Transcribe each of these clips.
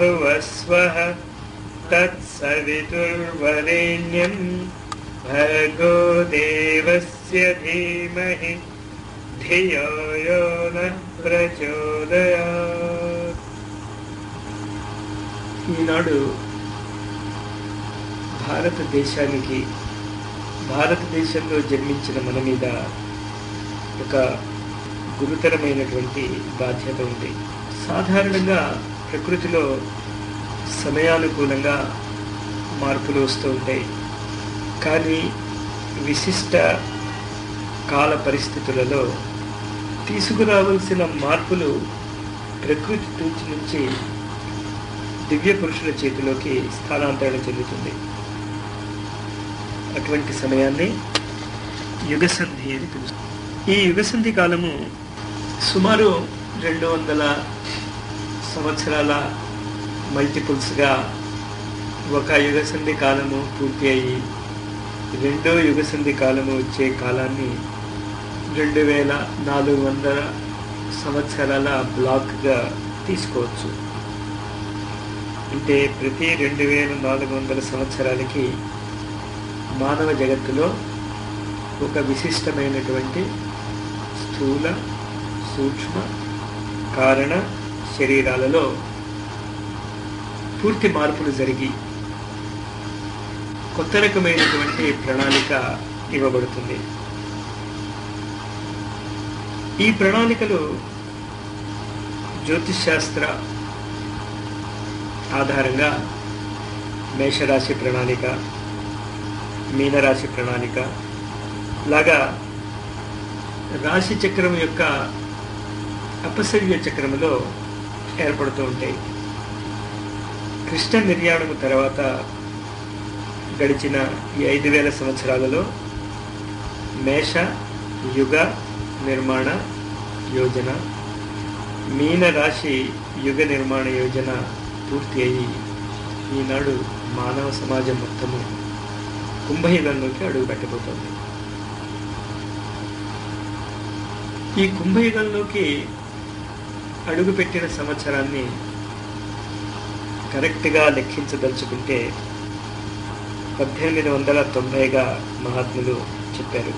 भुवस्वः तत्सवितुर्वरेण्यं भर्गो देवस्य धीमहि धियो यो नः प्रचोदयात् ఈనాడు భారతదేశానికి భారతదేశంలో జన్మించిన మన మీద ఒక గురుతరమైనటువంటి బాధ్యత ఉంది సాధారణంగా ప్రకృతిలో సమయానుకూలంగా మార్పులు వస్తూ ఉంటాయి కానీ విశిష్ట కాల పరిస్థితులలో తీసుకురావాల్సిన మార్పులు ప్రకృతి తూచి నుంచి దివ్య పురుషుల చేతిలోకి స్థానాంతరణ చెందుతుంది అటువంటి సమయాన్ని యుగసంధి అని పిలుస్తుంది ఈ యుగసంధి కాలము సుమారు రెండు వందల సంవత్సరాల మల్టిపుల్స్గా ఒక యుగసంధి కాలము పూర్తి అయ్యి రెండో యుగసంధి కాలము వచ్చే కాలాన్ని రెండు వేల నాలుగు వందల సంవత్సరాల బ్లాక్గా తీసుకోవచ్చు అంటే ప్రతి రెండు వేల నాలుగు వందల సంవత్సరాలకి మానవ జగత్తులో ఒక విశిష్టమైనటువంటి స్థూల సూక్ష్మ కారణ శరీరాలలో పూర్తి మార్పులు జరిగి కొత్త రకమైనటువంటి ప్రణాళిక ఇవ్వబడుతుంది ఈ ప్రణాళికలు జ్యోతిష్ శాస్త్ర ఆధారంగా మేషరాశి ప్రణాళిక మీనరాశి ప్రణాళిక లాగా రాశి చక్రం యొక్క అపసవ్య చక్రములో ఏర్పడుతూ ఉంటాయి కృష్ణ నిర్యాణము తర్వాత గడిచిన ఈ ఐదు వేల సంవత్సరాలలో మేష యుగ నిర్మాణ యోజన మీన రాశి యుగ నిర్మాణ యోజన పూర్తి అయ్యి ఈనాడు మానవ సమాజం మొత్తము కుంభయుగంలోకి అడుగు పెట్టబోతోంది ఈ కుంభయుగంలోకి అడుగుపెట్టిన సంవత్సరాన్ని కరెక్ట్గా లెక్కించదలుచుకుంటే పద్దెనిమిది వందల తొంభైగా మహాత్ములు చెప్పారు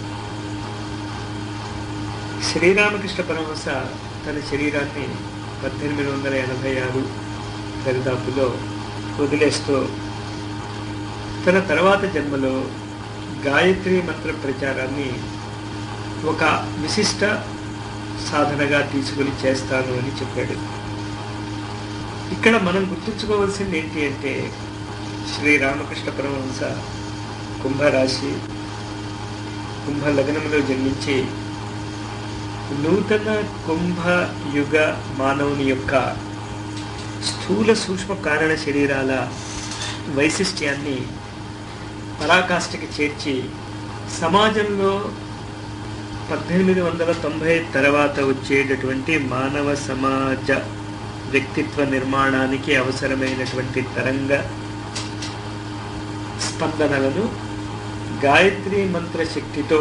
శ్రీరామకృష్ణ పరమహంస తన శరీరాన్ని పద్దెనిమిది వందల ఎనభై ఆరు దరిదాపులో వదిలేస్తూ తన తర్వాత జన్మలో గాయత్రి మంత్ర ప్రచారాన్ని ఒక విశిష్ట సాధనగా తీసుకుని చేస్తాను అని చెప్పాడు ఇక్కడ మనం గుర్తుంచుకోవాల్సింది ఏంటి అంటే శ్రీరామకృష్ణ పరమహంస కుంభరాశి కుంభ లగ్నంలో జన్మించి నూతన కుంభ యుగ మానవుని యొక్క స్థూల సూక్ష్మ కారణ శరీరాల వైశిష్ట్యాన్ని పరాకాష్ఠకి చేర్చి సమాజంలో పద్దెనిమిది వందల తొంభై తర్వాత వచ్చేటటువంటి మానవ సమాజ వ్యక్తిత్వ నిర్మాణానికి అవసరమైనటువంటి తరంగ స్పందనలను గాయత్రి మంత్ర శక్తితో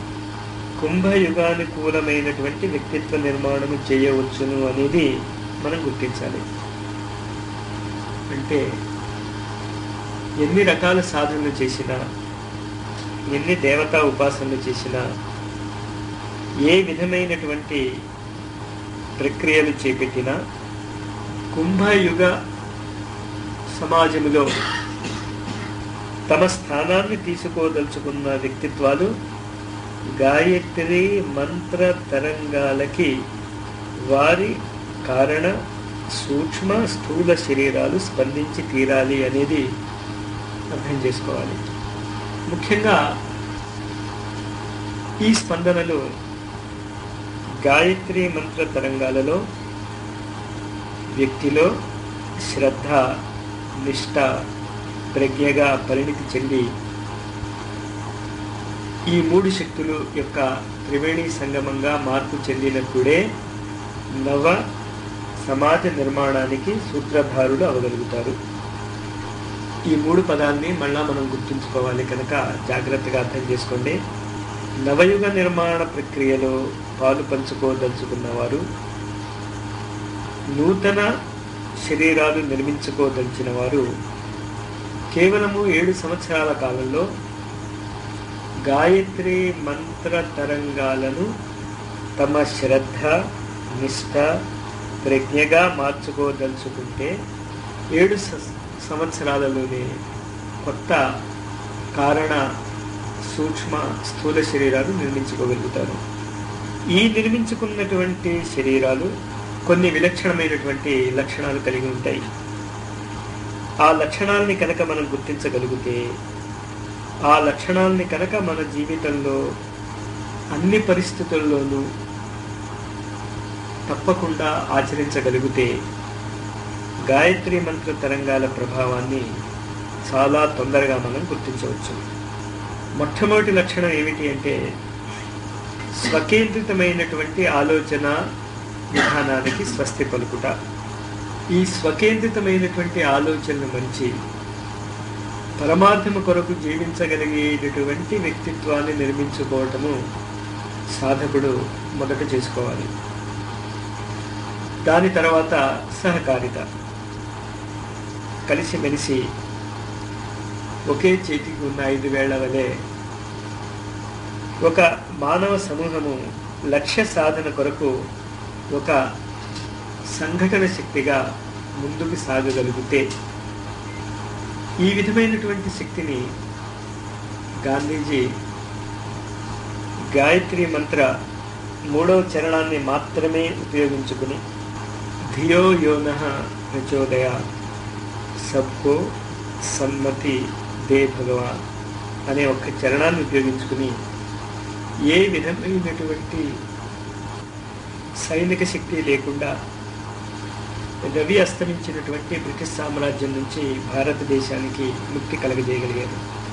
కుంభయుగానుకూలమైనటువంటి వ్యక్తిత్వ నిర్మాణము చేయవచ్చును అనేది మనం గుర్తించాలి అంటే ఎన్ని రకాల సాధనలు చేసినా ఎన్ని దేవతా ఉపాసనలు చేసినా ఏ విధమైనటువంటి ప్రక్రియలు చేపట్టినా కుంభయుగ సమాజంలో తమ స్థానాన్ని తీసుకోదలుచుకున్న వ్యక్తిత్వాలు గాయత్రి మంత్ర తరంగాలకి వారి కారణ సూక్ష్మ స్థూల శరీరాలు స్పందించి తీరాలి అనేది అర్థం చేసుకోవాలి ముఖ్యంగా ఈ స్పందనలు గాయత్రి మంత్ర తరంగాలలో వ్యక్తిలో శ్రద్ధ నిష్ట ప్రజ్ఞగా పరిణితి చెంది ఈ మూడు శక్తులు యొక్క త్రివేణి సంగమంగా మార్పు చెందినప్పుడే నవ సమాజ నిర్మాణానికి సూత్రధారులు అవగలుగుతారు ఈ మూడు పదాన్ని మళ్ళా మనం గుర్తుంచుకోవాలి కనుక జాగ్రత్తగా అర్థం చేసుకోండి నవయుగ నిర్మాణ ప్రక్రియలో పాలు పంచుకోదలుచుకున్నవారు నూతన శరీరాలు నిర్మించుకోదలిచిన వారు కేవలము ఏడు సంవత్సరాల కాలంలో గాయత్రి మంత్ర తరంగాలను తమ శ్రద్ధ నిష్ఠ ప్రజ్ఞగా మార్చుకోదలుచుకుంటే ఏడు స- సంవత్సరాలలోనే కొత్త కారణ సూక్ష్మ స్థూల శరీరాలు నిర్మించుకోగలుగుతారు ఈ నిర్మించుకున్నటువంటి శరీరాలు కొన్ని విలక్షణమైనటువంటి లక్షణాలు కలిగి ఉంటాయి ఆ లక్షణాలని కనుక మనం గుర్తించగలిగితే ఆ లక్షణాలని కనుక మన జీవితంలో అన్ని పరిస్థితుల్లోనూ తప్పకుండా ఆచరించగలిగితే గాయత్రి మంత్ర తరంగాల ప్రభావాన్ని చాలా తొందరగా మనం గుర్తించవచ్చు మొట్టమొదటి లక్షణం ఏమిటి అంటే స్వకేంద్రితమైనటువంటి ఆలోచన విధానానికి స్వస్తి పలుకుట ఈ స్వకేంద్రితమైనటువంటి ఆలోచనను మంచి పరమార్థము కొరకు జీవించగలిగేటటువంటి వ్యక్తిత్వాన్ని నిర్మించుకోవటము సాధకుడు మొదట చేసుకోవాలి దాని తర్వాత సహకారిత కలిసిమెలిసి ఒకే చేతికి ఉన్న ఐదు వేళ్ల వలె ఒక మానవ సమూహము లక్ష్య సాధన కొరకు ఒక సంఘటన శక్తిగా ముందుకు సాగగలిగితే ఈ విధమైనటువంటి శక్తిని గాంధీజీ గాయత్రి మంత్ర మూడవ చరణాన్ని మాత్రమే ఉపయోగించుకుని ధియో యోన ప్రచోదయ సబ్కో సమ్మతి దే భగవాన్ అనే ఒక్క చరణాన్ని ఉపయోగించుకుని ఏ విధమైనటువంటి సైనిక శక్తి లేకుండా రవి అస్తమించినటువంటి బ్రిటిష్ సామ్రాజ్యం నుంచి భారతదేశానికి ముక్తి కలగజేయగలిగారు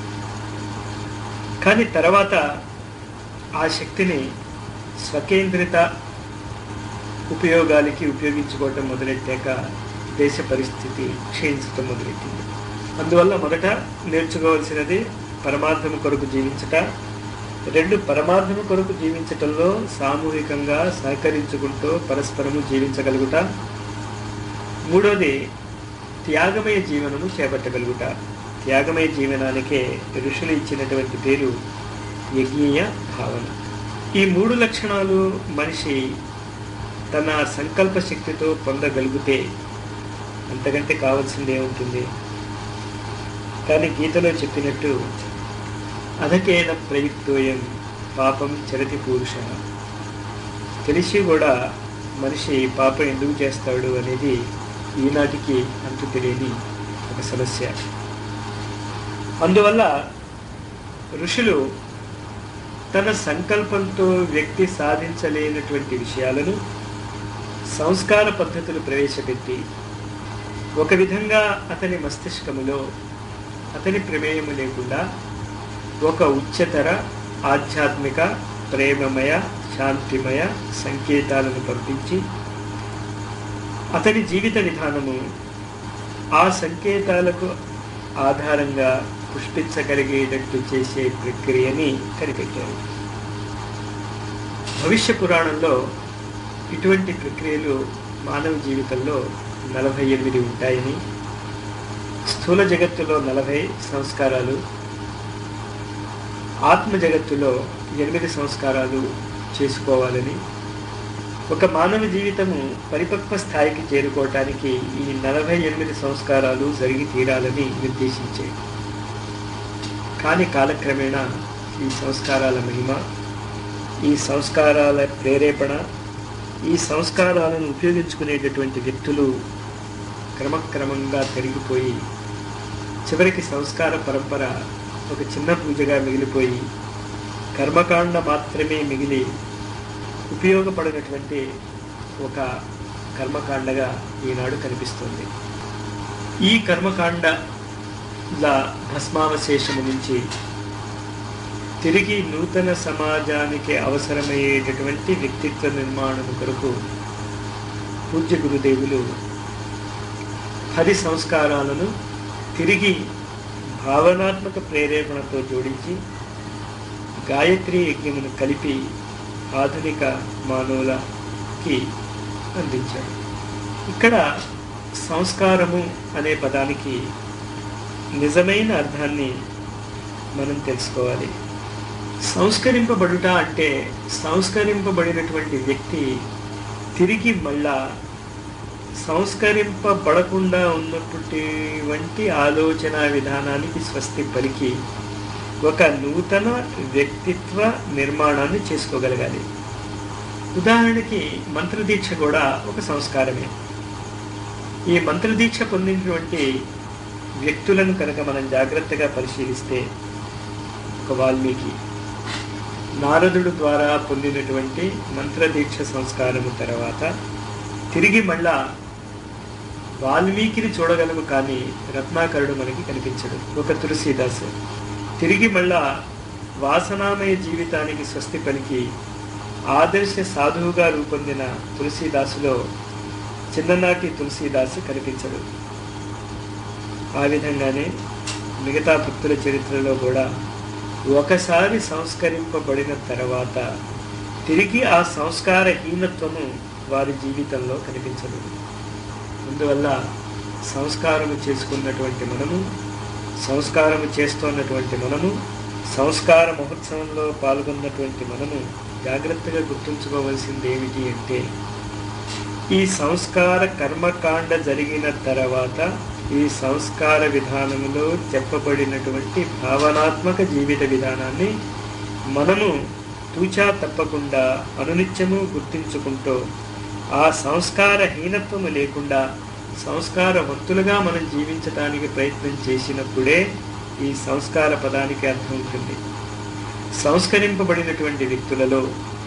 కానీ తర్వాత ఆ శక్తిని స్వకేంద్రిత ఉపయోగాలకి ఉపయోగించుకోవటం మొదలెట్టాక దేశ పరిస్థితి క్షీణించటం మొదలెట్టింది అందువల్ల మొదట నేర్చుకోవాల్సినది పరమార్థము కొరకు జీవించట రెండు పరమార్థము కొరకు జీవించటంలో సామూహికంగా సహకరించుకుంటూ పరస్పరము జీవించగలుగుట మూడోది త్యాగమయ జీవనము చేపట్టగలుగుట త్యాగమయ జీవనానికే ఋషులు ఇచ్చినటువంటి పేరు యజ్ఞీయ భావన ఈ మూడు లక్షణాలు మనిషి తన సంకల్ప శక్తితో పొందగలిగితే అంతకంటే కావాల్సింది ఏముంటుంది కానీ గీతలో చెప్పినట్టు అధకేన ప్రయుక్తోయం పాపం చరతి పురుష తెలిసి కూడా మనిషి పాపం ఎందుకు చేస్తాడు అనేది ఈనాటికి అంతు తెలియని ఒక సమస్య అందువల్ల ఋషులు తన సంకల్పంతో వ్యక్తి సాధించలేనటువంటి విషయాలను సంస్కార పద్ధతులు ప్రవేశపెట్టి ఒక విధంగా అతని మస్తిష్కములో అతని ప్రమేయము లేకుండా ఒక ఉच्चతర ఆధ్యాత్మిక ప్రేమమయ శాంతిమయ సంకేతాలను పంపించి అతని జీవిత విధానము ఆ సంకేతాలకు ఆధారంగా పుష్పించగలిగేటట్టు చేసే ప్రక్రియని కనిపెట్టారు భవిష్య పురాణంలో ఇటువంటి ప్రక్రియలు మానవ జీవితంలో నలభై ఎనిమిది ఉంటాయని స్థూల జగత్తులో నలభై సంస్కారాలు ఆత్మ జగత్తులో ఎనిమిది సంస్కారాలు చేసుకోవాలని ఒక మానవ జీవితము పరిపక్వ స్థాయికి చేరుకోవటానికి ఈ నలభై ఎనిమిది సంస్కారాలు జరిగి తీరాలని నిర్దేశించాయి కానీ కాలక్రమేణా ఈ సంస్కారాల మహిమ ఈ సంస్కారాల ప్రేరేపణ ఈ సంస్కారాలను ఉపయోగించుకునేటటువంటి వ్యక్తులు క్రమక్రమంగా పెరిగిపోయి చివరికి సంస్కార పరంపర ఒక చిన్న పూజగా మిగిలిపోయి కర్మకాండ మాత్రమే మిగిలి ఉపయోగపడినటువంటి ఒక కర్మకాండగా ఈనాడు కనిపిస్తుంది ఈ కర్మకాండల భస్మావశేషము నుంచి తిరిగి నూతన సమాజానికి అవసరమయ్యేటటువంటి వ్యక్తిత్వ నిర్మాణం కొరకు పూజ్య గురుదేవులు హరి సంస్కారాలను తిరిగి భావనాత్మక ప్రేరేపణతో జోడించి గాయత్రి యజ్ఞమును కలిపి ఆధునిక మానవులకి అందించారు ఇక్కడ సంస్కారము అనే పదానికి నిజమైన అర్థాన్ని మనం తెలుసుకోవాలి సంస్కరింపబడుట అంటే సంస్కరింపబడినటువంటి వ్యక్తి తిరిగి మళ్ళా సంస్కరింపబడకుండా ఉన్నటువంటి ఆలోచన విధానానికి స్వస్తి పలికి ఒక నూతన వ్యక్తిత్వ నిర్మాణాన్ని చేసుకోగలగాలి ఉదాహరణకి మంత్రదీక్ష కూడా ఒక సంస్కారమే ఈ మంత్రదీక్ష పొందినటువంటి వ్యక్తులను కనుక మనం జాగ్రత్తగా పరిశీలిస్తే ఒక వాల్మీకి నారదుడు ద్వారా పొందినటువంటి మంత్రదీక్ష సంస్కారము తర్వాత తిరిగి మళ్ళా వాల్మీకిని చూడగలము కానీ రత్నాకరుడు మనకి కనిపించడు ఒక తులసీదాసు తిరిగి మళ్ళా వాసనామయ జీవితానికి స్వస్తి పలికి ఆదర్శ సాధువుగా రూపొందిన తులసీదాసులో చిన్ననాటి తులసీదాసు కనిపించడు ఆ విధంగానే మిగతా భక్తుల చరిత్రలో కూడా ఒకసారి సంస్కరింపబడిన తర్వాత తిరిగి ఆ సంస్కారహీనత్వము వారి జీవితంలో కనిపించదు అందువల్ల సంస్కారము చేసుకున్నటువంటి మనము సంస్కారము చేస్తున్నటువంటి మనము సంస్కార మహోత్సవంలో పాల్గొన్నటువంటి మనము జాగ్రత్తగా గుర్తుంచుకోవలసింది ఏమిటి అంటే ఈ సంస్కార కర్మకాండ జరిగిన తర్వాత ఈ సంస్కార విధానంలో చెప్పబడినటువంటి భావనాత్మక జీవిత విధానాన్ని మనము తూచా తప్పకుండా అనునిత్యము గుర్తించుకుంటూ ఆ సంస్కారహీనత్వము లేకుండా సంస్కారవంతులుగా మనం జీవించడానికి ప్రయత్నం చేసినప్పుడే ఈ సంస్కార పదానికి అర్థం ఉంటుంది సంస్కరింపబడినటువంటి వ్యక్తులలో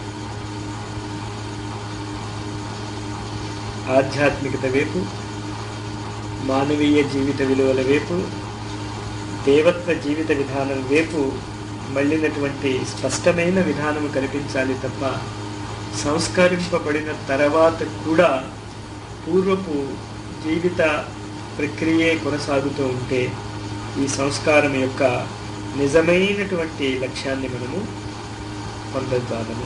ఆధ్యాత్మికత వైపు మానవీయ జీవిత విలువల వైపు దేవత్వ జీవిత విధానం వైపు మళ్ళినటువంటి స్పష్టమైన విధానం కనిపించాలి తప్ప సంస్కరింపబడిన తర్వాత కూడా పూర్వపు జీవిత ప్రక్రియే కొనసాగుతూ ఉంటే ఈ సంస్కారం యొక్క నిజమైనటువంటి లక్ష్యాన్ని మనము పొందగలము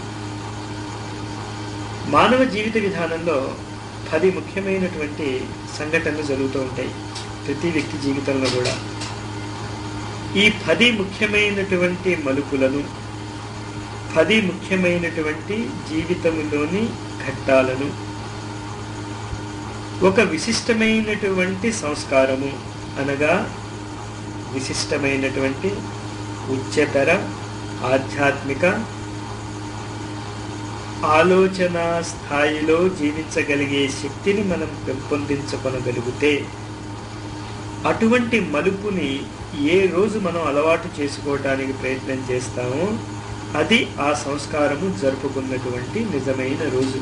మానవ జీవిత విధానంలో పది ముఖ్యమైనటువంటి సంఘటనలు జరుగుతూ ఉంటాయి ప్రతి వ్యక్తి జీవితంలో కూడా ఈ పది ముఖ్యమైనటువంటి మలుపులను పది ముఖ్యమైనటువంటి జీవితంలోని ఘట్టాలను ఒక విశిష్టమైనటువంటి సంస్కారము అనగా విశిష్టమైనటువంటి ఉच्चతర ఆధ్యాత్మిక ఆలోచన స్థాయిలో జీవించగలిగే శక్తిని మనం పెంపొందించుకొనగలిగితే అటువంటి మలుపుని ఏ రోజు మనం అలవాటు చేసుకోవటానికి ప్రయత్నం చేస్తామో అది ఆ సంస్కారము జరుపుకున్నటువంటి నిజమైన రోజు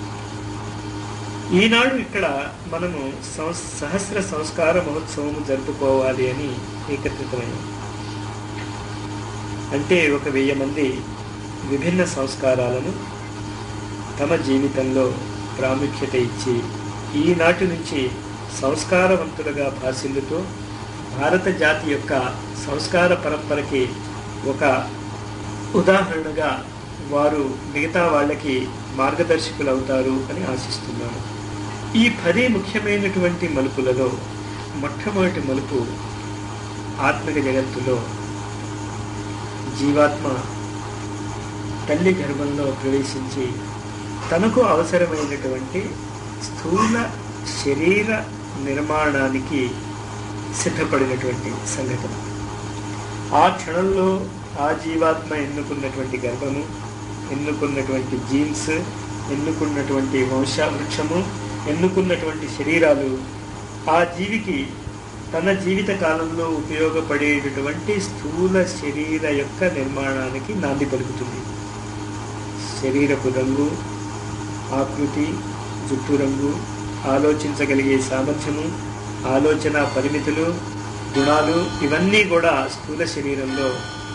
ఈనాడు ఇక్కడ మనము సంస్ సహస్ర సంస్కార మహోత్సవము జరుపుకోవాలి అని ఏకత్రితమయ్యాం అంటే ఒక వెయ్యి మంది విభిన్న సంస్కారాలను తమ జీవితంలో ప్రాముఖ్యత ఇచ్చి ఈనాటి నుంచి సంస్కారవంతులుగా భాషిల్లుతూ భారత జాతి యొక్క సంస్కార పరంపరకి ఒక ఉదాహరణగా వారు మిగతా వాళ్ళకి మార్గదర్శకులు అవుతారు అని ఆశిస్తున్నాను ఈ పది ముఖ్యమైనటువంటి మలుపులలో మొట్టమొదటి మలుపు ఆత్మిక జగత్తులో జీవాత్మ తల్లి గర్భంలో ప్రవేశించి తనకు అవసరమైనటువంటి స్థూల శరీర నిర్మాణానికి సిద్ధపడినటువంటి సంఘటన ఆ క్షణంలో ఆ జీవాత్మ ఎన్నుకున్నటువంటి గర్భము ఎన్నుకున్నటువంటి జీన్స్ ఎన్నుకున్నటువంటి వంశవృక్షము ఎన్నుకున్నటువంటి శరీరాలు ఆ జీవికి తన జీవిత కాలంలో ఉపయోగపడేటటువంటి స్థూల శరీర యొక్క నిర్మాణానికి నాంది పలుకుతుంది శరీరపు రంగు ఆకృతి జుట్టు రంగు ఆలోచించగలిగే సామర్థ్యము ఆలోచన పరిమితులు గుణాలు ఇవన్నీ కూడా స్థూల శరీరంలో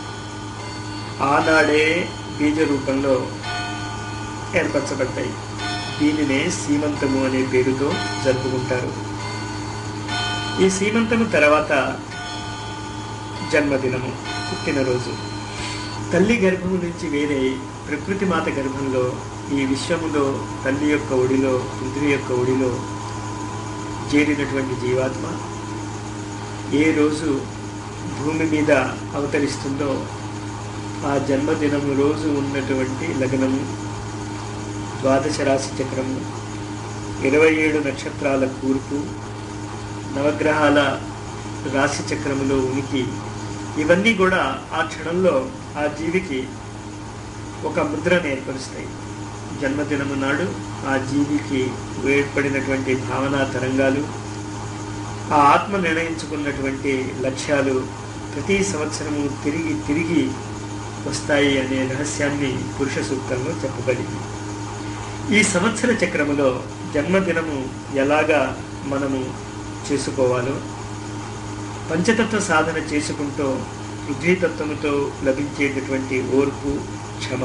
ఆనాడే బీజ రూపంలో ఏర్పరచబడ్డాయి దీనినే సీమంతము అనే పేరుతో జరుపుకుంటారు ఈ సీమంతము తర్వాత జన్మదినము పుట్టినరోజు తల్లి గర్భము నుంచి వేరే ప్రకృతి మాత గర్భంలో ఈ విశ్వములో తల్లి యొక్క ఒడిలో పృథ్వీ యొక్క ఒడిలో చేరినటువంటి జీవాత్మ ఏ రోజు భూమి మీద అవతరిస్తుందో ఆ జన్మదినము రోజు ఉన్నటువంటి లగ్నము ద్వాదశ రాశి చక్రము ఇరవై ఏడు నక్షత్రాల కూర్పు నవగ్రహాల రాశి చక్రములో ఉనికి ఇవన్నీ కూడా ఆ క్షణంలో ఆ జీవికి ఒక ముద్రను ఏర్పరుస్తాయి జన్మదినము నాడు ఆ జీవికి ఏర్పడినటువంటి భావనా తరంగాలు ఆ ఆత్మ నిర్ణయించుకున్నటువంటి లక్ష్యాలు ప్రతి సంవత్సరము తిరిగి తిరిగి వస్తాయి అనే రహస్యాన్ని పురుష సూక్తంలో చెప్పబడింది ఈ సంవత్సర చక్రములో జన్మదినము ఎలాగా మనము చేసుకోవాలో పంచతత్వ సాధన చేసుకుంటూ పృథ్వీతత్వముతో లభించేటటువంటి ఓర్పు క్షమ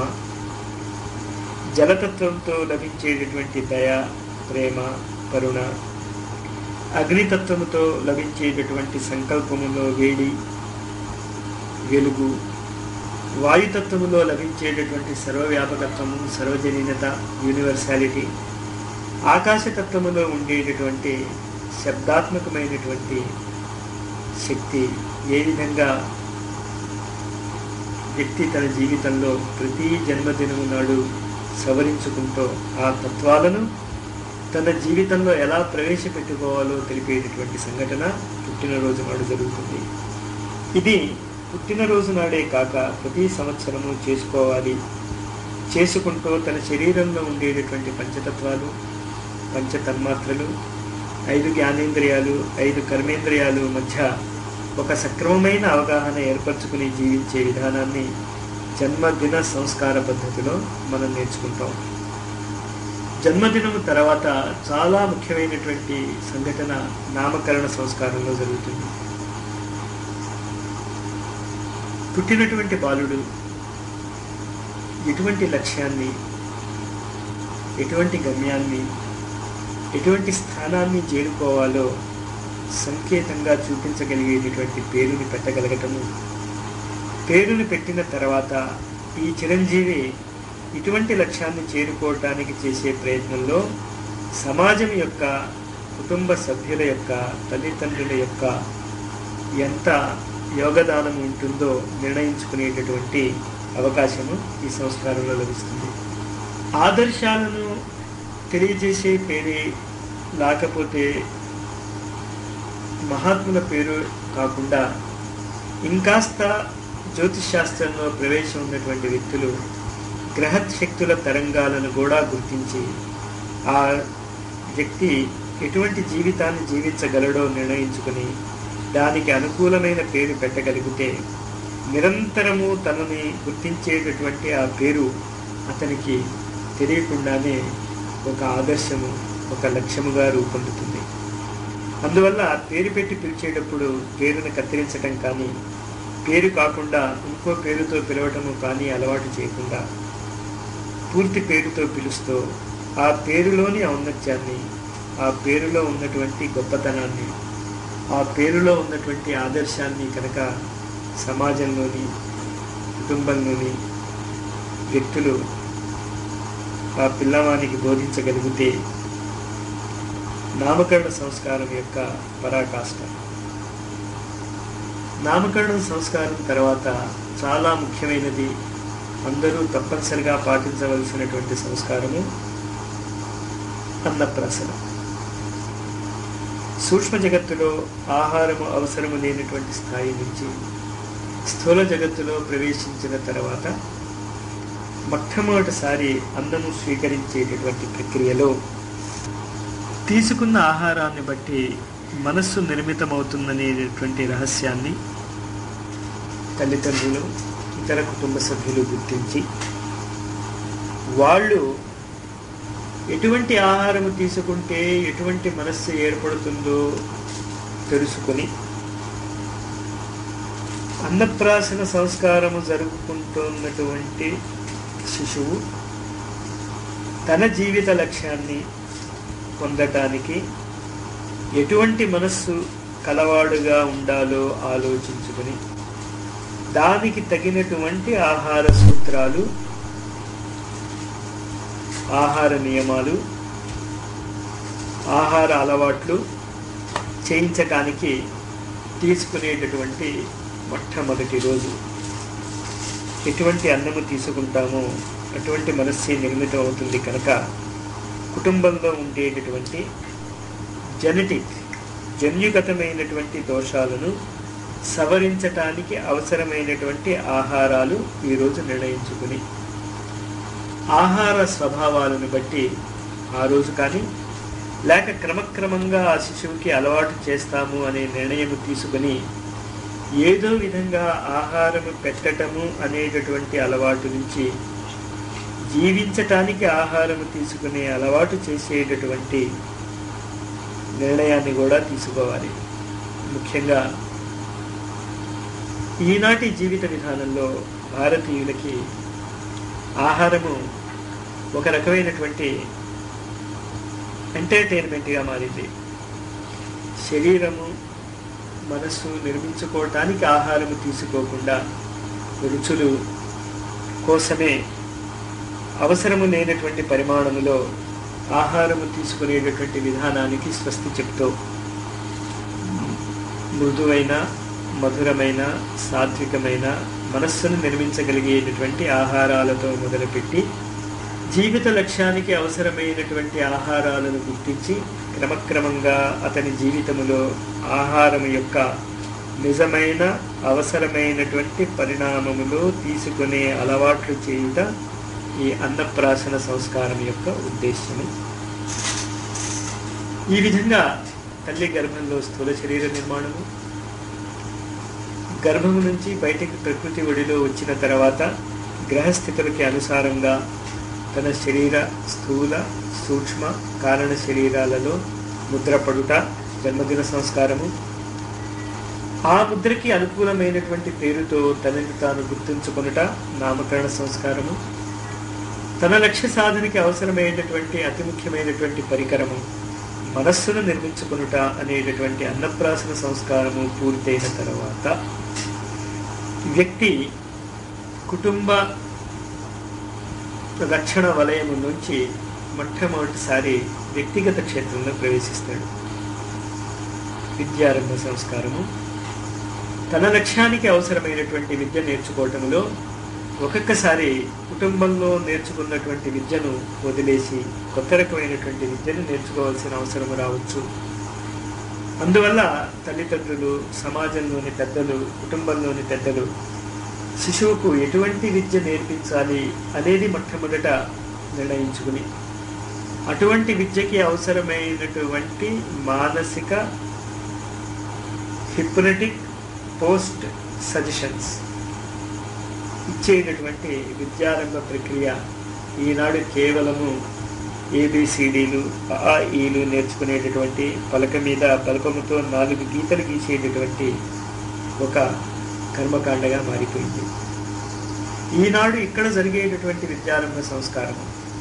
జలతత్వంతో లభించేటటువంటి దయ ప్రేమ కరుణ అగ్నితత్వముతో లభించేటటువంటి సంకల్పములో వేడి వెలుగు వాయుతత్వములో లభించేటటువంటి సర్వవ్యాపకత్వము సర్వజనీనత యూనివర్సాలిటీ ఆకాశతత్వములో ఉండేటటువంటి శబ్దాత్మకమైనటువంటి శక్తి ఏ విధంగా వ్యక్తి తన జీవితంలో ప్రతి జన్మదినము నాడు సవరించుకుంటూ ఆ తత్వాలను తన జీవితంలో ఎలా ప్రవేశపెట్టుకోవాలో తెలిపేటటువంటి సంఘటన పుట్టినరోజు నాడు జరుగుతుంది ఇది పుట్టినరోజు నాడే కాక ప్రతి సంవత్సరము చేసుకోవాలి చేసుకుంటూ తన శరీరంలో ఉండేటటువంటి పంచతత్వాలు పంచతన్మాత్రలు ఐదు జ్ఞానేంద్రియాలు ఐదు కర్మేంద్రియాలు మధ్య ఒక సక్రమమైన అవగాహన ఏర్పరచుకుని జీవించే విధానాన్ని జన్మదిన సంస్కార పద్ధతిలో మనం నేర్చుకుంటాం జన్మదినం తర్వాత చాలా ముఖ్యమైనటువంటి సంఘటన నామకరణ సంస్కారంలో జరుగుతుంది పుట్టినటువంటి బాలుడు ఎటువంటి లక్ష్యాన్ని ఎటువంటి గమ్యాన్ని ఎటువంటి స్థానాన్ని చేరుకోవాలో సంకేతంగా చూపించగలిగేటటువంటి పేరుని పెట్టగలగటము పేరుని పెట్టిన తర్వాత ఈ చిరంజీవి ఇటువంటి లక్ష్యాన్ని చేరుకోవటానికి చేసే ప్రయత్నంలో సమాజం యొక్క కుటుంబ సభ్యుల యొక్క తల్లిదండ్రుల యొక్క ఎంత యోగదానం ఉంటుందో నిర్ణయించుకునేటటువంటి అవకాశము ఈ సంస్కారంలో లభిస్తుంది ఆదర్శాలను తెలియజేసే పేరే లేకపోతే మహాత్ముల పేరు కాకుండా ఇంకాస్త జ్యోతిష్ శాస్త్రంలో ప్రవేశం ఉన్నటువంటి వ్యక్తులు గ్రహశక్తుల తరంగాలను కూడా గుర్తించి ఆ వ్యక్తి ఎటువంటి జీవితాన్ని జీవించగలడో నిర్ణయించుకుని దానికి అనుకూలమైన పేరు పెట్టగలిగితే నిరంతరము తనని గుర్తించేటటువంటి ఆ పేరు అతనికి తెలియకుండానే ఒక ఆదర్శము ఒక లక్ష్యముగా రూపొందుతుంది అందువల్ల పేరు పెట్టి పిలిచేటప్పుడు పేరును కత్తిరించటం కానీ పేరు కాకుండా ఇంకో పేరుతో పిలవటము కానీ అలవాటు చేయకుండా పూర్తి పేరుతో పిలుస్తూ ఆ పేరులోని ఔన్నత్యాన్ని ఆ పేరులో ఉన్నటువంటి గొప్పతనాన్ని ఆ పేరులో ఉన్నటువంటి ఆదర్శాన్ని కనుక సమాజంలోని కుటుంబంలోని వ్యక్తులు ఆ పిల్లవానికి బోధించగలిగితే నామకరణ సంస్కారం యొక్క పరాకాష్ట నామకరణం సంస్కారం తర్వాత చాలా ముఖ్యమైనది అందరూ తప్పనిసరిగా పాటించవలసినటువంటి సంస్కారము అన్నప్రాసన సూక్ష్మ జగత్తులో ఆహారము అవసరము లేనటువంటి స్థాయి నుంచి స్థూల జగత్తులో ప్రవేశించిన తర్వాత మొట్టమొదటిసారి అన్నము స్వీకరించేటటువంటి ప్రక్రియలో తీసుకున్న ఆహారాన్ని బట్టి మనస్సు నిర్మితమవుతుందనేటువంటి రహస్యాన్ని తల్లిదండ్రులు ఇతర కుటుంబ సభ్యులు గుర్తించి వాళ్ళు ఎటువంటి ఆహారం తీసుకుంటే ఎటువంటి మనస్సు ఏర్పడుతుందో తెలుసుకొని అన్నప్రాసన సంస్కారము జరుపుకుంటున్నటువంటి శిశువు తన జీవిత లక్ష్యాన్ని పొందటానికి ఎటువంటి మనస్సు కలవాడుగా ఉండాలో ఆలోచించుకుని దానికి తగినటువంటి ఆహార సూత్రాలు ఆహార నియమాలు ఆహార అలవాట్లు చేయించటానికి తీసుకునేటటువంటి మొట్టమొదటి రోజు ఎటువంటి అన్నము తీసుకుంటామో అటువంటి మనస్సే నిర్మితం అవుతుంది కనుక కుటుంబంలో ఉండేటటువంటి జెనెటిక్ జన్యుగతమైనటువంటి దోషాలను సవరించటానికి అవసరమైనటువంటి ఆహారాలు ఈరోజు నిర్ణయించుకుని ఆహార స్వభావాలను బట్టి ఆ రోజు కానీ లేక క్రమక్రమంగా ఆ శిశువుకి అలవాటు చేస్తాము అనే నిర్ణయం తీసుకుని ఏదో విధంగా ఆహారము పెట్టటము అనేటటువంటి అలవాటు నుంచి జీవించటానికి ఆహారము తీసుకునే అలవాటు చేసేటటువంటి నిర్ణయాన్ని కూడా తీసుకోవాలి ముఖ్యంగా ఈనాటి జీవిత విధానంలో భారతీయులకి ఆహారము ఒక రకమైనటువంటి ఎంటర్టైన్మెంట్గా మారింది శరీరము మనస్సు నిర్మించుకోవటానికి ఆహారము తీసుకోకుండా రుచులు కోసమే అవసరము లేనటువంటి పరిమాణములో ఆహారము తీసుకునేటటువంటి విధానానికి స్వస్తి చెప్తూ మృదువైన మధురమైన సాత్వికమైన మనస్సును నిర్మించగలిగేటటువంటి ఆహారాలతో మొదలుపెట్టి జీవిత లక్ష్యానికి అవసరమైనటువంటి ఆహారాలను గుర్తించి క్రమక్రమంగా అతని జీవితములో ఆహారం యొక్క నిజమైన అవసరమైనటువంటి పరిణామములో తీసుకునే అలవాట్లు చేయుట ఈ అన్నప్రాసన సంస్కారం యొక్క ఉద్దేశ్యము ఈ విధంగా తల్లి గర్భంలో స్థూల శరీర నిర్మాణము గర్భము నుంచి బయటికి ప్రకృతి ఒడిలో వచ్చిన తర్వాత గ్రహస్థితులకి అనుసారంగా తన శరీర స్థూల సూక్ష్మ కారణ శరీరాలలో ముద్రపడుట జన్మదిన సంస్కారము ఆ ముద్రకి అనుకూలమైనటువంటి పేరుతో తనని తాను గుర్తుంచుకొనుట నామకరణ సంస్కారము తన లక్ష్య సాధనకి అవసరమైనటువంటి అతి ముఖ్యమైనటువంటి పరికరము మనస్సును నిర్మించుకొనుట అనేటటువంటి అన్నప్రాసన సంస్కారము పూర్తయిన తర్వాత వ్యక్తి కుటుంబ రక్షణ వలయము నుంచి మొట్టమొదటిసారి వ్యక్తిగత క్షేత్రంలో ప్రవేశిస్తాడు విద్యారంభ సంస్కారము తన లక్ష్యానికి అవసరమైనటువంటి విద్య నేర్చుకోవటంలో ఒక్కొక్కసారి కుటుంబంలో నేర్చుకున్నటువంటి విద్యను వదిలేసి కొత్త రకమైనటువంటి విద్యను నేర్చుకోవాల్సిన అవసరం రావచ్చు అందువల్ల తల్లిదండ్రులు సమాజంలోని పెద్దలు కుటుంబంలోని పెద్దలు శిశువుకు ఎటువంటి విద్య నేర్పించాలి అనేది మొట్టమొదట నిర్ణయించుకుని అటువంటి విద్యకి అవసరమైనటువంటి మానసిక హిప్నటిక్ పోస్ట్ సజెషన్స్ ఇచ్చేటటువంటి విద్యారంభ ప్రక్రియ ఈనాడు కేవలము ఏబిసిడీలు ఆ ఈలు నేర్చుకునేటటువంటి పలక మీద బలపముతో నాలుగు గీతలు గీసేటటువంటి ఒక కర్మకాండగా మారిపోయింది ఈనాడు ఇక్కడ జరిగేటటువంటి విద్యారంభ సంస్కారం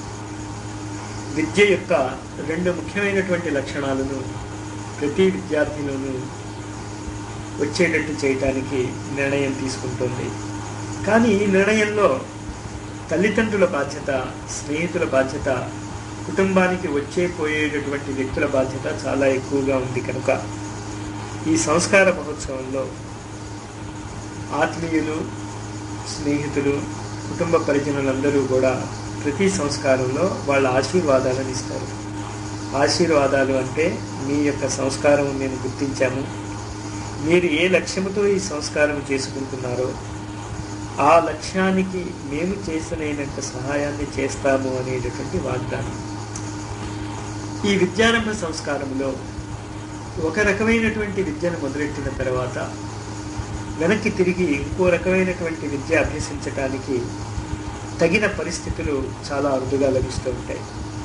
విద్య యొక్క రెండు ముఖ్యమైనటువంటి లక్షణాలను ప్రతి విద్యార్థిలోనూ వచ్చేటట్టు చేయటానికి నిర్ణయం తీసుకుంటుంది కానీ ఈ నిర్ణయంలో తల్లిదండ్రుల బాధ్యత స్నేహితుల బాధ్యత కుటుంబానికి వచ్చే పోయేటటువంటి వ్యక్తుల బాధ్యత చాలా ఎక్కువగా ఉంది కనుక ఈ సంస్కార మహోత్సవంలో ఆత్మీయులు స్నేహితులు కుటుంబ పరిజనులందరూ కూడా ప్రతి సంస్కారంలో వాళ్ళ ఆశీర్వాదాలను ఇస్తారు ఆశీర్వాదాలు అంటే మీ యొక్క సంస్కారం మేము గుర్తించాము మీరు ఏ లక్ష్యముతో ఈ సంస్కారం చేసుకుంటున్నారో ఆ లక్ష్యానికి మేము చేసినంత సహాయాన్ని చేస్తాము అనేటటువంటి వాగ్దానం ఈ విద్యారంభ సంస్కారంలో ఒక రకమైనటువంటి విద్యను మొదలెట్టిన తర్వాత వెనక్కి తిరిగి ఇంకో రకమైనటువంటి విద్య అభ్యసించటానికి తగిన పరిస్థితులు చాలా అరుదుగా లభిస్తూ ఉంటాయి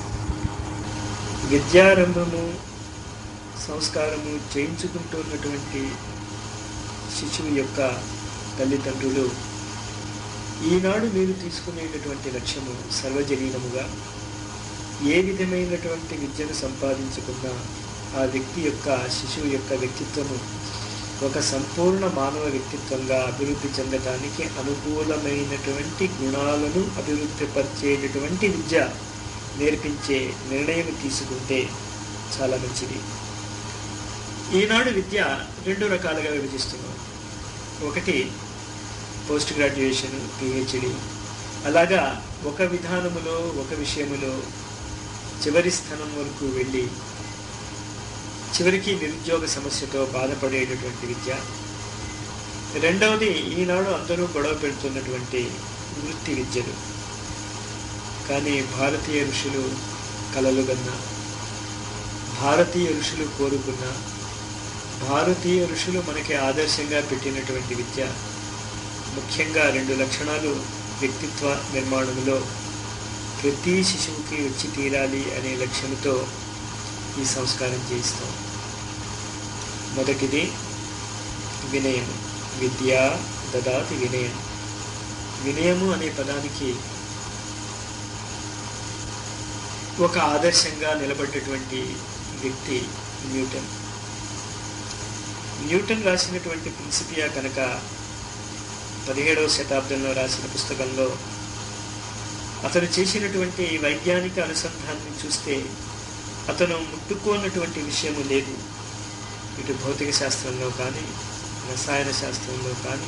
విద్యారంభము సంస్కారము చేయించుకుంటున్నటువంటి శిశువు యొక్క తల్లిదండ్రులు ఈనాడు మీరు తీసుకునేటటువంటి లక్ష్యము సర్వజనీనముగా ఏ విధమైనటువంటి విద్యను సంపాదించుకున్నా ఆ వ్యక్తి యొక్క శిశువు యొక్క వ్యక్తిత్వము ఒక సంపూర్ణ మానవ వ్యక్తిత్వంగా అభివృద్ధి చెందడానికి అనుకూలమైనటువంటి గుణాలను అభివృద్ధి పరిచేటటువంటి విద్య నేర్పించే నిర్ణయం తీసుకుంటే చాలా మంచిది ఈనాడు విద్య రెండు రకాలుగా విభజిస్తున్నాం ఒకటి పోస్ట్ గ్రాడ్యుయేషన్ పిహెచ్డి అలాగా ఒక విధానములో ఒక విషయములో చివరి స్థానం వరకు వెళ్ళి చివరికి నిరుద్యోగ సమస్యతో బాధపడేటటువంటి విద్య రెండవది ఈనాడు అందరూ గొడవ పెడుతున్నటువంటి వృత్తి విద్యలు కానీ భారతీయ ఋషులు కలలు గన్న భారతీయ ఋషులు కోరుకున్న భారతీయ ఋషులు మనకి ఆదర్శంగా పెట్టినటువంటి విద్య ముఖ్యంగా రెండు లక్షణాలు వ్యక్తిత్వ నిర్మాణంలో ప్రతి శిశువుకి వచ్చి తీరాలి అనే లక్ష్యంతో ఈ సంస్కారం చేయిస్తాం మొదటిది వినయం విద్య దదాతి వినయం వినయము అనే పదానికి ఒక ఆదర్శంగా నిలబడ్డటువంటి వ్యక్తి న్యూటన్ న్యూటన్ రాసినటువంటి ప్రిన్సిపియా కనుక పదిహేడవ శతాబ్దంలో రాసిన పుస్తకంలో అతను చేసినటువంటి వైజ్ఞానిక అనుసంధానాన్ని చూస్తే అతను ముట్టుకోనటువంటి విషయము లేదు ఇటు భౌతిక శాస్త్రంలో కానీ రసాయన శాస్త్రంలో కానీ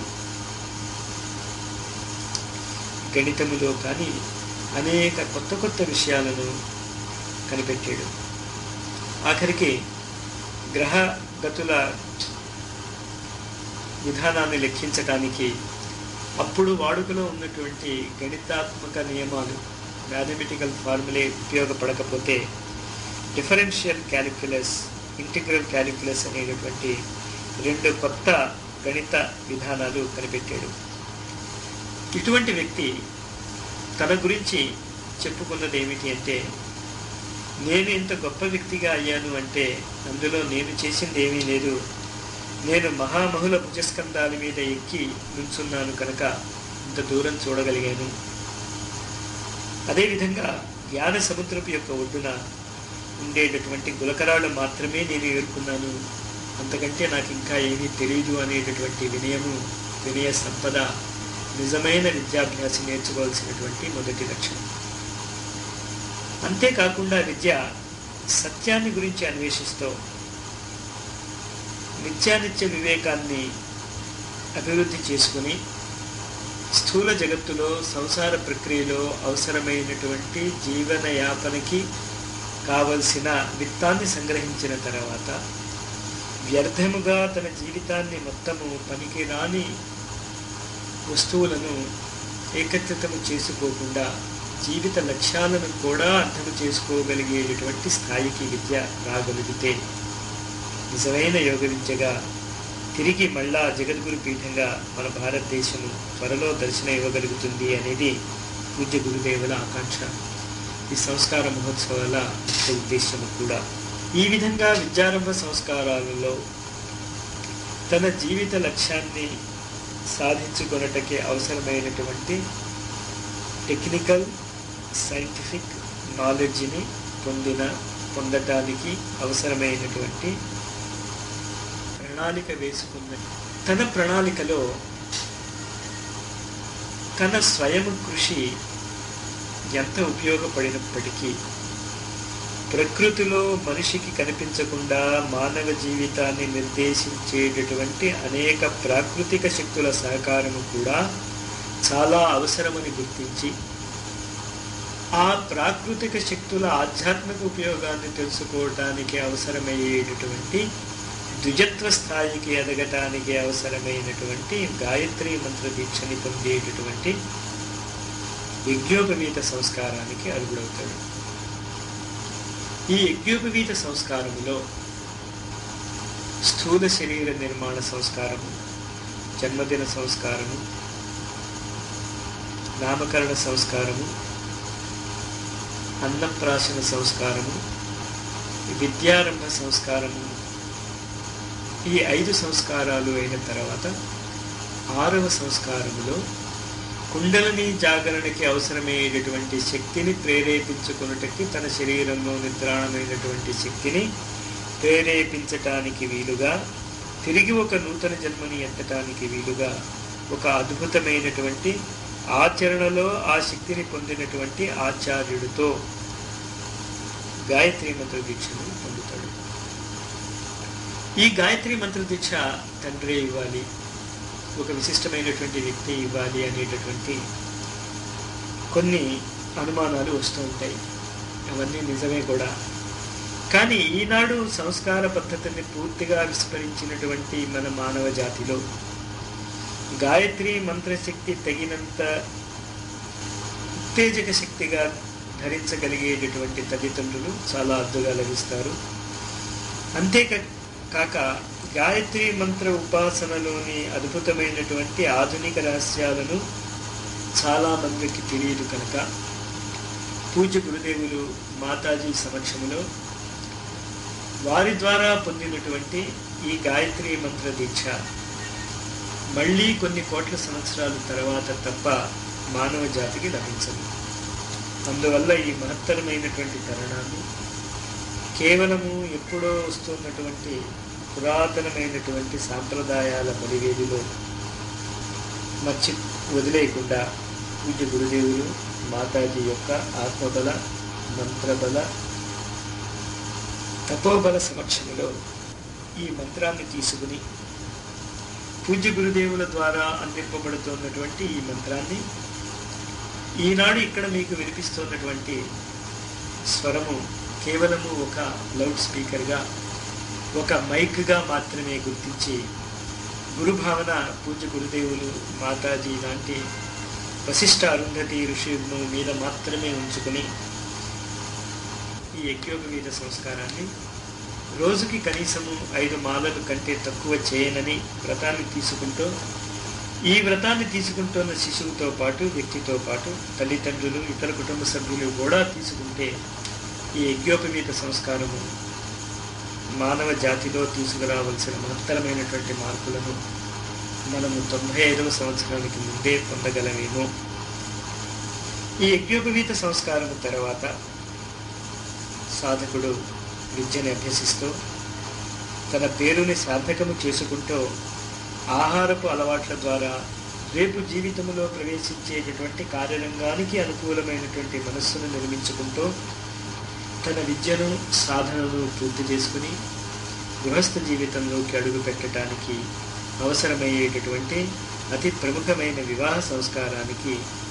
గణితములో కానీ అనేక కొత్త కొత్త విషయాలను కనిపెట్టాడు ఆఖరికి గ్రహ గతుల విధానాన్ని లెక్కించటానికి అప్పుడు వాడుకలో ఉన్నటువంటి గణితాత్మక నియమాలు మ్యాథమెటికల్ ఫార్ములే ఉపయోగపడకపోతే డిఫరెన్షియల్ క్యాలిక్యులస్ ఇంటిగ్రల్ క్యాలిక్యులస్ అనేటటువంటి రెండు కొత్త గణిత విధానాలు కనిపెట్టాడు ఇటువంటి వ్యక్తి తన గురించి చెప్పుకున్నది ఏమిటి అంటే నేను ఇంత గొప్ప వ్యక్తిగా అయ్యాను అంటే అందులో నేను చేసింది ఏమీ లేదు నేను మహామహుల భుజస్కంధాల మీద ఎక్కి నుంచున్నాను కనుక ఇంత దూరం చూడగలిగాను అదేవిధంగా జ్ఞాన సముద్రపు యొక్క ఒడ్డున ఉండేటటువంటి గులకరాళ్ళు మాత్రమే నేను ఎదుర్కొన్నాను అంతకంటే నాకు ఇంకా ఏమీ తెలియదు అనేటటువంటి వినయము వినయ సంపద నిజమైన విద్యాభ్యాసం నేర్చుకోవాల్సినటువంటి మొదటి లక్షణం అంతేకాకుండా విద్య సత్యాన్ని గురించి అన్వేషిస్తూ నిత్యానిత్య వివేకాన్ని అభివృద్ధి చేసుకుని స్థూల జగత్తులో సంసార ప్రక్రియలో అవసరమైనటువంటి జీవన యాపనకి కావలసిన విత్తాన్ని సంగ్రహించిన తర్వాత వ్యర్థముగా తన జీవితాన్ని మొత్తము పనికిరాని వస్తువులను ఏకత్రితము చేసుకోకుండా జీవిత లక్ష్యాలను కూడా అర్థం చేసుకోగలిగేటటువంటి స్థాయికి విద్య రాగలిగితే నిజమైన యోగ విద్యగా తిరిగి మళ్ళా జగద్గురు పీఠంగా మన భారతదేశము త్వరలో దర్శనం ఇవ్వగలుగుతుంది అనేది పూజ్య గురుదేవుల ఆకాంక్ష ఈ సంస్కార మహోత్సవాల ముఖ్య ఉద్దేశము కూడా ఈ విధంగా విద్యారంభ సంస్కారాలలో తన జీవిత లక్ష్యాన్ని సాధించుకొనటకే అవసరమైనటువంటి టెక్నికల్ సైంటిఫిక్ నాలెడ్జ్ని పొందిన పొందటానికి అవసరమైనటువంటి ప్రణాళిక వేసుకున్న తన ప్రణాళికలో తన స్వయం కృషి ఎంత ఉపయోగపడినప్పటికీ ప్రకృతిలో మనిషికి కనిపించకుండా మానవ జీవితాన్ని నిర్దేశించేటటువంటి అనేక ప్రాకృతిక శక్తుల సహకారము కూడా చాలా అవసరమని గుర్తించి ఆ ప్రాకృతిక శక్తుల ఆధ్యాత్మిక ఉపయోగాన్ని తెలుసుకోవటానికి అవసరమయ్యేటటువంటి ద్విజత్వ స్థాయికి ఎదగటానికి అవసరమైనటువంటి గాయత్రి మంత్ర దీక్షని పొందేటటువంటి యజ్ఞోపవీత సంస్కారానికి అరుగుడవుతాడు ఈ యజ్ఞోపవీత సంస్కారములో స్థూల శరీర నిర్మాణ సంస్కారము జన్మదిన సంస్కారము నామకరణ సంస్కారము అన్నప్రాశన సంస్కారము విద్యారంభ సంస్కారము ఈ ఐదు సంస్కారాలు అయిన తర్వాత ఆరవ సంస్కారములో కుండలని జాగరణకి అవసరమయ్యేటటువంటి శక్తిని ప్రేరేపించుకున్నటకి తన శరీరంలో నిద్రాణమైనటువంటి శక్తిని ప్రేరేపించటానికి వీలుగా తిరిగి ఒక నూతన జన్మని ఎత్తటానికి వీలుగా ఒక అద్భుతమైనటువంటి ఆచరణలో ఆ శక్తిని పొందినటువంటి ఆచార్యుడితో గాయత్రి మంత్ర దీక్షను పొందుతాడు ఈ గాయత్రి మంత్ర దీక్ష తండ్రే ఇవ్వాలి ఒక విశిష్టమైనటువంటి వ్యక్తి ఇవ్వాలి అనేటటువంటి కొన్ని అనుమానాలు వస్తూ ఉంటాయి అవన్నీ నిజమే కూడా కానీ ఈనాడు సంస్కార పద్ధతిని పూర్తిగా విస్మరించినటువంటి మన మానవ జాతిలో గాయత్రి మంత్రశక్తి తగినంత ఉత్తేజక శక్తిగా ధరించగలిగేటటువంటి తల్లిదండ్రులు చాలా అద్దుగా లభిస్తారు అంతేకా కాక గాయత్రి మంత్ర ఉపాసనలోని అద్భుతమైనటువంటి ఆధునిక రహస్యాలను చాలా మందికి తెలియదు కనుక పూజ్య గురుదేవులు మాతాజీ సమక్షంలో వారి ద్వారా పొందినటువంటి ఈ గాయత్రి మంత్ర దీక్ష మళ్ళీ కొన్ని కోట్ల సంవత్సరాల తర్వాత తప్ప మానవ జాతికి లభించదు అందువల్ల ఈ మహత్తరమైనటువంటి తరుణాన్ని కేవలము ఎప్పుడో వస్తున్నటువంటి పురాతనమైనటువంటి సాంప్రదాయాల బలివేదిలో మర్చి వదిలేయకుండా పూజ్య గురుదేవులు మాతాజీ యొక్క ఆత్మబల మంత్రబల తపోబల సమక్షంలో ఈ మంత్రాన్ని తీసుకుని పూజ్య గురుదేవుల ద్వారా అందింపబడుతున్నటువంటి ఈ మంత్రాన్ని ఈనాడు ఇక్కడ మీకు వినిపిస్తున్నటువంటి స్వరము కేవలము ఒక లౌడ్ స్పీకర్గా ఒక మైక్గా మాత్రమే గుర్తించి గురుభావన పూజ్య గురుదేవులు మాతాజీ లాంటి వశిష్ఠ అరుంధతి ఋషులను మీద మాత్రమే ఉంచుకుని ఈ యజ్ఞోపవీత సంస్కారాన్ని రోజుకి కనీసము ఐదు మాలలు కంటే తక్కువ చేయనని వ్రతాన్ని తీసుకుంటూ ఈ వ్రతాన్ని తీసుకుంటున్న శిశువుతో పాటు వ్యక్తితో పాటు తల్లిదండ్రులు ఇతర కుటుంబ సభ్యులు కూడా తీసుకుంటే ఈ యజ్ఞోపవీత సంస్కారము మానవ జాతిలో తీసుకురావలసిన మహత్తరమైనటువంటి మార్పులను మనము తొంభై ఐదవ సంవత్సరానికి ముందే పొందగలమేమో ఈ యజ్ఞోపవీత సంస్కారము తర్వాత సాధకుడు విద్యను అభ్యసిస్తూ తన పేరుని సార్థకము చేసుకుంటూ ఆహారపు అలవాట్ల ద్వారా రేపు జీవితంలో ప్రవేశించేటటువంటి కార్యరంగానికి అనుకూలమైనటువంటి మనస్సును నిర్మించుకుంటూ తన విద్యను సాధనను పూర్తి చేసుకుని గృహస్థ జీవితంలోకి అడుగు పెట్టడానికి అవసరమయ్యేటటువంటి అతి ప్రముఖమైన వివాహ సంస్కారానికి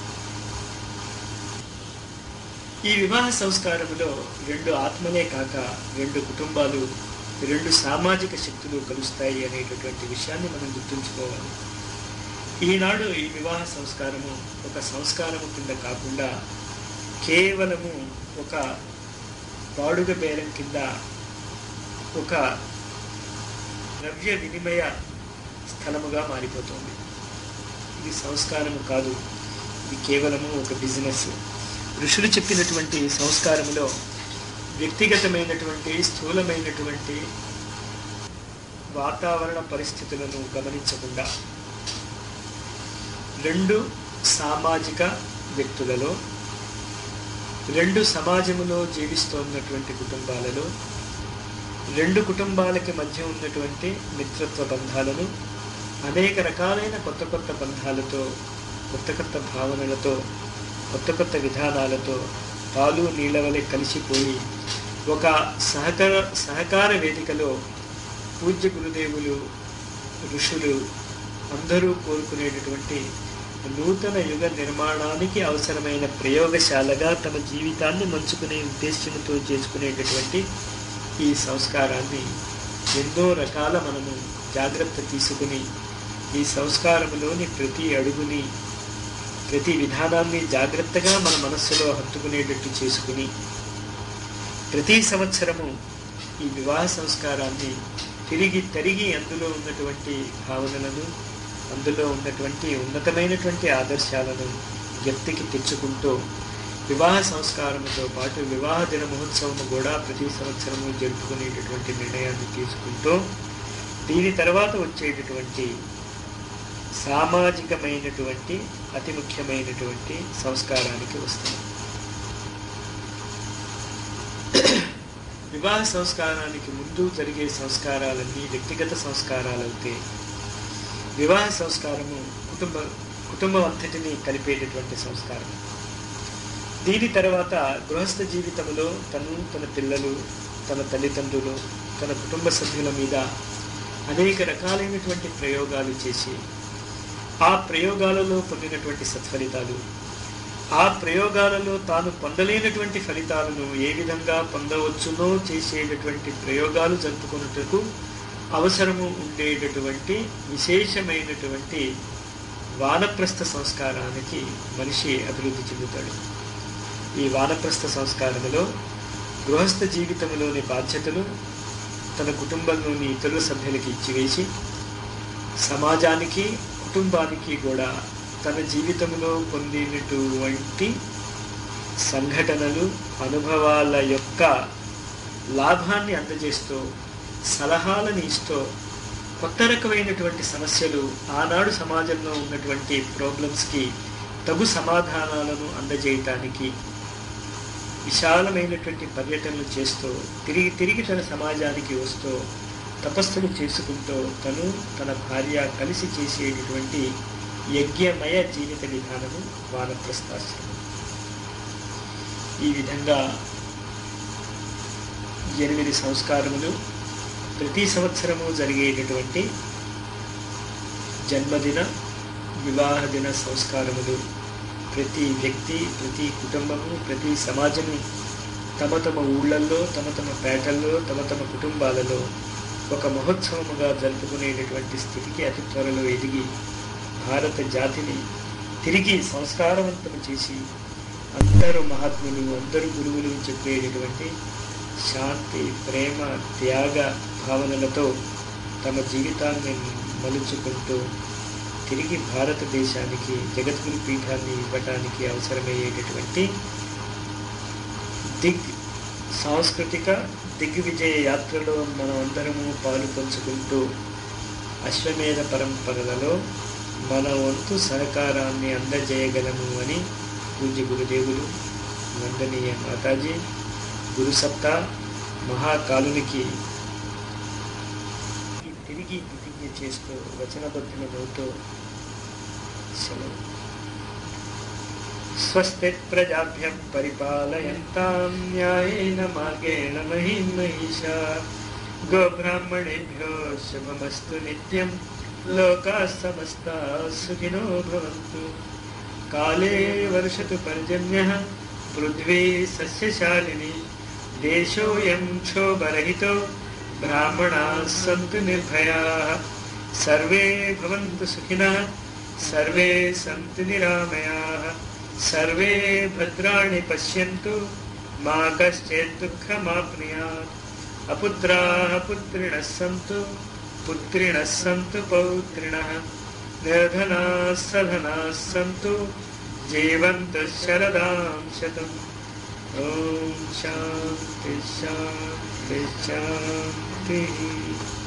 ఈ వివాహ సంస్కారములో రెండు ఆత్మలే కాక రెండు కుటుంబాలు రెండు సామాజిక శక్తులు కలుస్తాయి అనేటటువంటి విషయాన్ని మనం గుర్తుంచుకోవాలి ఈనాడు ఈ వివాహ సంస్కారము ఒక సంస్కారము కింద కాకుండా కేవలము ఒక బాడుగ బేరం కింద ఒక ద్రవ్య వినిమయ స్థలముగా మారిపోతుంది ఇది సంస్కారము కాదు ఇది కేవలము ఒక బిజినెస్ ఋషులు చెప్పినటువంటి సంస్కారములో వ్యక్తిగతమైనటువంటి స్థూలమైనటువంటి వాతావరణ పరిస్థితులను గమనించకుండా రెండు సామాజిక వ్యక్తులలో రెండు సమాజములో జీవిస్తున్నటువంటి కుటుంబాలలో రెండు కుటుంబాలకి మధ్య ఉన్నటువంటి మిత్రత్వ బంధాలను అనేక రకాలైన కొత్త కొత్త బంధాలతో కొత్త కొత్త భావనలతో కొత్త కొత్త విధానాలతో పాలు నీళ్ళ వలె కలిసిపోయి ఒక సహకార సహకార వేదికలో పూజ్య గురుదేవులు ఋషులు అందరూ కోరుకునేటటువంటి నూతన యుగ నిర్మాణానికి అవసరమైన ప్రయోగశాలగా తమ జీవితాన్ని మంచుకునే ఉద్దేశ్యంతో చేసుకునేటటువంటి ఈ సంస్కారాన్ని ఎన్నో రకాల మనము జాగ్రత్త తీసుకుని ఈ సంస్కారములోని ప్రతి అడుగుని ప్రతి విధానాన్ని జాగ్రత్తగా మన మనస్సులో హత్తుకునేటట్టు చేసుకుని ప్రతి సంవత్సరము ఈ వివాహ సంస్కారాన్ని తిరిగి తరిగి అందులో ఉన్నటువంటి భావనలను అందులో ఉన్నటువంటి ఉన్నతమైనటువంటి ఆదర్శాలను వ్యక్తికి తెచ్చుకుంటూ వివాహ సంస్కారముతో పాటు వివాహ దిన మహోత్సవము కూడా ప్రతి సంవత్సరము జరుపుకునేటటువంటి నిర్ణయాన్ని తీసుకుంటూ దీని తర్వాత వచ్చేటటువంటి సామాజికమైనటువంటి అతి ముఖ్యమైనటువంటి సంస్కారానికి వస్తుంది వివాహ సంస్కారానికి ముందు జరిగే సంస్కారాలన్నీ వ్యక్తిగత సంస్కారాలైతే వివాహ సంస్కారము కుటుంబ కుటుంబం అంతటిని కలిపేటటువంటి సంస్కారం దీని తర్వాత గృహస్థ జీవితంలో తను తన పిల్లలు తన తల్లిదండ్రులు తన కుటుంబ సభ్యుల మీద అనేక రకాలైనటువంటి ప్రయోగాలు చేసి ఆ ప్రయోగాలలో పొందినటువంటి సత్ఫలితాలు ఆ ప్రయోగాలలో తాను పొందలేనటువంటి ఫలితాలను ఏ విధంగా పొందవచ్చునో చేసేటటువంటి ప్రయోగాలు జరుపుకున్నట్టుకు అవసరము ఉండేటటువంటి విశేషమైనటువంటి వానప్రస్థ సంస్కారానికి మనిషి అభివృద్ధి చెందుతాడు ఈ వానప్రస్థ సంస్కారములో గృహస్థ జీవితంలోని బాధ్యతలు తన కుటుంబంలోని ఇతరుల సభ్యులకి ఇచ్చివేసి సమాజానికి కుటుంబానికి కూడా తన జీవితంలో పొందినటువంటి సంఘటనలు అనుభవాల యొక్క లాభాన్ని అందజేస్తూ సలహాలను ఇస్తూ కొత్త రకమైనటువంటి సమస్యలు ఆనాడు సమాజంలో ఉన్నటువంటి ప్రాబ్లమ్స్కి తగు సమాధానాలను అందజేయటానికి విశాలమైనటువంటి పర్యటనలు చేస్తూ తిరిగి తిరిగి తన సమాజానికి వస్తూ తపస్సులు చేసుకుంటూ తను తన భార్య కలిసి చేసేటటువంటి యజ్ఞమయ జీవిత విధానము వానప్రస్థాశ్రమం ఈ విధంగా ఎనిమిది సంస్కారములు ప్రతి సంవత్సరము జరిగేటటువంటి జన్మదిన వివాహ దిన సంస్కారములు ప్రతి వ్యక్తి ప్రతి కుటుంబము ప్రతి సమాజము తమ తమ ఊళ్ళల్లో తమ తమ పేటల్లో తమ తమ కుటుంబాలలో ఒక మహోత్సవముగా జరుపుకునేటటువంటి స్థితికి అతి త్వరలో ఎదిగి భారత జాతిని తిరిగి సంస్కారవంతం చేసి అందరూ మహాత్ములు అందరూ గురువులు చెప్పేటటువంటి శాంతి ప్రేమ త్యాగ భావనలతో తమ జీవితాన్ని మలుచుకుంటూ తిరిగి భారతదేశానికి జగద్గురు పీఠాన్ని ఇవ్వటానికి అవసరమయ్యేటటువంటి దిగ్ సాంస్కృతిక దిగ్విజయ యాత్రలో మనం అందరము పాలు పంచుకుంటూ అశ్వమేధ పరంపరలలో మన వంతు సహకారాన్ని అందజేయగలము అని పూజ్య గురుదేవులు వందనీయ మాతాజీ గురుసత్తా మహాకాలునికి తిరిగి ప్రతిజ్ఞ చేస్తూ వచనబద్ధులమవుతూ సెలవు స్వస్తి ప్రజాభ్య పరిపాలయంతాం న్యాయేన మార్గేణ మహిం మహిషా గోబ్రాహ్మణేభ్యో శుభమస్తు నిత్యం లోకా సమస్తా సుఖినో భవంతు కాలే వర్షతు పర్జన్య పృథ్వీ సస్యశాలిని దేశోయం క్షోభరహితో బ్రాహ్మణా సంతు నిర్భయా సర్వే భవంతు సుఖినः సర్వే సంతు నిరామయాः సర్వే భద్రాణి పశ్యంతు మా కశ్చిత్ దుఃఖమాప్నుయాత్ అపుత్రాः పుత్రిణः సంతు పుత్రిణः సంతు పౌత్రిణः నిర్ధనాः సధనాः సంతు జీవంతు శరదాం శతం ఓం శాంతి శాంతి శాంతి